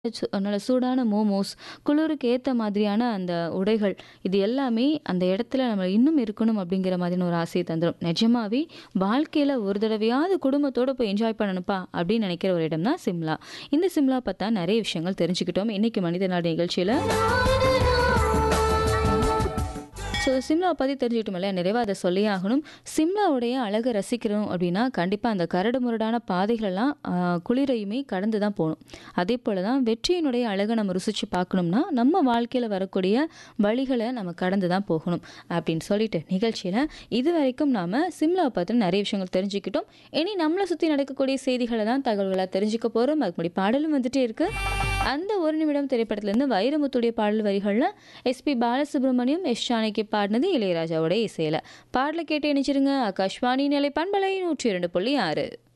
சு நல்ல சூடான மோமோஸ், குளிருக்கு ஏத்த மாதிரியான அந்த உடைகள், இது எல்லாமே அந்த இடத்துல நம்ம இன்னும் இருக்கணும் அப்படிங்கிற மாதிரியான ஒரு ஆசைய தந்துரும். நிஜமாவே வாழ்க்கையில ஒரு தடவையாவது குடும்பத்தோட போய் என்ஜாய் பண்ணணும்ப்பா அப்படின்னு நினைக்கிற ஒரு இடம் தான் சிம்லா. இந்த சிம்லா பத்தா நெறைய விஷயங்கள் தெரிஞ்சுக்கிட்டோம். இன்னைக்கு மனித நாடு நிகழ்ச்சியில. ஸோ சிம்லாவ பத்தி தெரிஞ்சுக்கிட்டோம் இல்லையா? நிறைவா அத சொல்லியே ஆகணும். சிம்லாவுடைய அழக ரசிக்கணும் அப்படின்னா, கண்டிப்பா அந்த கரடு முரடான பாதைகளெல்லாம் அ குளிரையுமே கடந்து தான் போணும். அதேபோல தான் வெற்றியினுடைய அழக நம்ம ருசிச்சு பார்க்கணும்னா, நம்ம வாழ்க்கையில வரக்கூடிய வழிகள நம்ம கடந்து தான் போகணும். அப்படின்னு சொல்லிட்டு நிகழ்ச்சியில இதுவரைக்கும் நாம சிம்லாவ பத்தின நெறைய விஷயங்கள் தெரிஞ்சுக்கிட்டோம். இனி நம்மள சுத்தி நடக்கக்கூடிய செய்திகள தான் தகவல்களா தெரிஞ்சுக்க போறோம். அதுக்கு முன்னாடி பாடலும் வந்துட்டே இருக்கு. அந்த ஒரு நிமிடம் திரைப்படத்திலிருந்து வைரமுத்துடைய பாடல் வரிகள்ல எஸ்பி பாலசுப்ரமணியம், எஸ் ஜானகி பாடினது இளையராஜாவோட இசையில. பாடல கேட்டு இணைச்சிருங்க. ஆகாஷ்வாணி நிலை பண்பலை 102.6